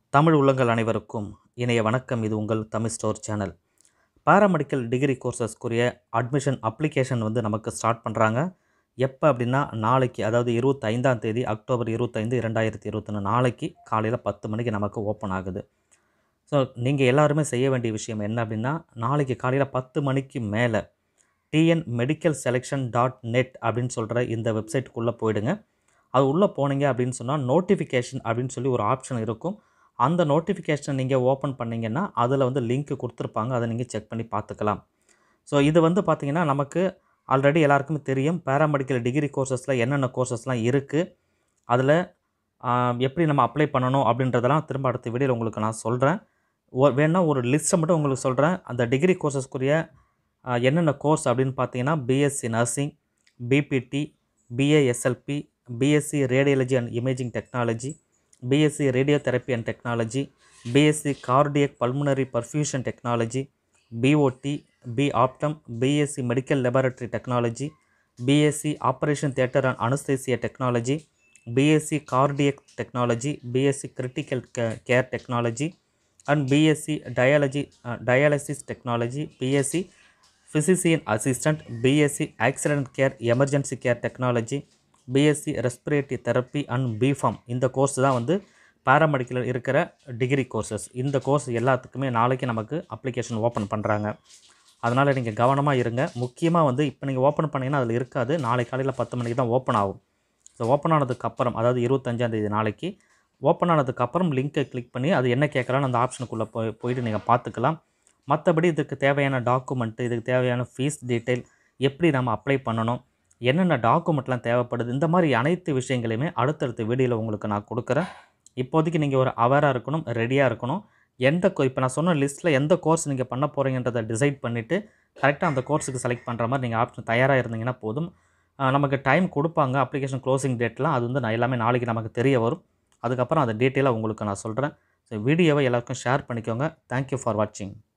தமிழ் உள்ளங்கள் அனைவருக்கும் இணைய வணக்கம் இது உங்கள் Tamil store channel paramedical degree கோர்சஸ்க்குரிய அட்மிஷன் அப்ளிகேஷன் வந்து நமக்கு ஸ்டார்ட் பண்ணுறாங்க எப்போ அப்படின்னா நாளைக்கு அதாவது இருபத்தைந்தாம் தேதி அக்டோபர் இருபத்தைந்து இரண்டாயிரத்தி இருபத்தொன்று நாளைக்கு காலையில் பத்து மணிக்கு நமக்கு ஓப்பன் ஆகுது ஸோ நீங்கள் எல்லாருமே செய்ய வேண்டிய விஷயம் என்ன அப்படின்னா நாளைக்கு காலையில் பத்து மணிக்கு மேலே TN medical selection dot net அப்படின்னு சொல்கிற இந்த வெப்சைட்டுக்குள்ளே போயிடுங்க அது உள்ளே போனீங்க அப்படின்னு சொன்னால் நோட்டிஃபிகேஷன் அப்படின்னு சொல்லி ஒரு ஆப்ஷன் இருக்கும் அந்த நோட்டிஃபிகேஷனை நீங்கள் ஓப்பன் பண்ணிங்கன்னா அதில் வந்து லிங்க் கொடுத்துருப்பாங்க அதை நீங்கள் செக் பண்ணி பார்த்துக்கலாம் ஸோ இது வந்து பார்த்திங்கன்னா நமக்கு ஆல்ரெடி எல்லாருக்குமே தெரியும் பேராமெடிக்கல் டிகிரி கோர்சஸில் என்னென்ன கோர்சஸ்லாம் இருக்குது அதில் எப்படி நம்ம அப்ளை பண்ணணும் அப்படின்றதெல்லாம் திரும்ப அடுத்த வீடியோவில் உங்களுக்கு நான் சொல்கிறேன் வேணா ஒரு லிஸ்ட்டை மட்டும் உங்களுக்கு சொல்கிறேன் அந்த டிகிரி கோர்சஸ்க்குரிய என்னென்ன கோர்ஸ் அப்படின்னு பார்த்தீங்கன்னா BSc nursing BPT BASLP BSc radiology and imaging technology BSc radiotherapy and technology BSc cardiac pulmonary perfusion technology BOT B optom BSc medical laboratory technology BSc operation theatre and anaesthesia technology BSc cardiac technology BSc critical care technology and BSc dialogy dialysis technology BSc physician assistant BSc accident care emergency care technology BSc respiratory therapy and B Pharm இந்த course தான் வந்து பேராமெடிக்கலில் இருக்கிற degree courses இந்த course எல்லாத்துக்குமே நாளைக்கு நமக்கு application open பண்ணுறாங்க அதனால் நீங்கள் கவனமாக இருங்க முக்கியமாக வந்து இப்போ நீங்கள் ஓப்பன் பண்ணிங்கன்னா அதில் இருக்காது நாளை காலையில் பத்து மணிக்கு தான் ஓப்பன் ஆகும் ஸோ ஓப்பன் ஆனதுக்கப்புறம் அதாவது இருபத்தஞ்சாந்தேதி நாளைக்கு ஓப்பன் ஆனதுக்கப்புறம் லிங்க்கை கிளிக் பண்ணி அது என்ன கேட்குறான்னு அந்த ஆப்ஷனுக்குள்ளே போய் போயிட்டு நீங்கள் பார்த்துக்கலாம் மற்றபடி இதுக்கு தேவையான டாக்குமெண்ட்டு இதுக்கு தேவையான ஃபீஸ் டீட்டெயில் எப்படி நம்ம அப்ளை பண்ணணும் என்னென்ன டாக்குமெண்ட்லாம் தேவைப்படுது இந்த மாதிரி அனைத்து விஷயங்களையுமே அடுத்தடுத்த வீடியோவில் உங்களுக்கு நான் கொடுக்குறேன் இப்போதைக்கு நீங்கள் ஒரு அவராக இருக்கணும் ரெடியாக இருக்கணும் எந்த கோ இப்போ நான் சொன்ன லிஸ்ட்டில் எந்த கோர்ஸ் நீங்கள் பண்ண போகிறீங்கன்றதை டிசைட் பண்ணிவிட்டு கரெக்டாக அந்த கோர்ஸுக்கு செலக்ட் பண்ணுற மாதிரி நீங்கள் ஆப்ஷன் தயாராக இருந்தீங்கன்னா போதும் நமக்கு டைம் கொடுப்பாங்க அப்ளிகேஷன் க்ளோசிங் டேட்லாம் அது வந்து நான் எல்லாமே நாளைக்கு நமக்கு தெரிய வரும் அதுக்கப்புறம் அதை டீட்டெயிலாக உங்களுக்கு நான் சொல்கிறேன் ஸோ வீடியோவை எல்லாருக்கும் ஷேர் பண்ணிக்கோங்க தேங்க்யூ ஃபார் வாட்சிங்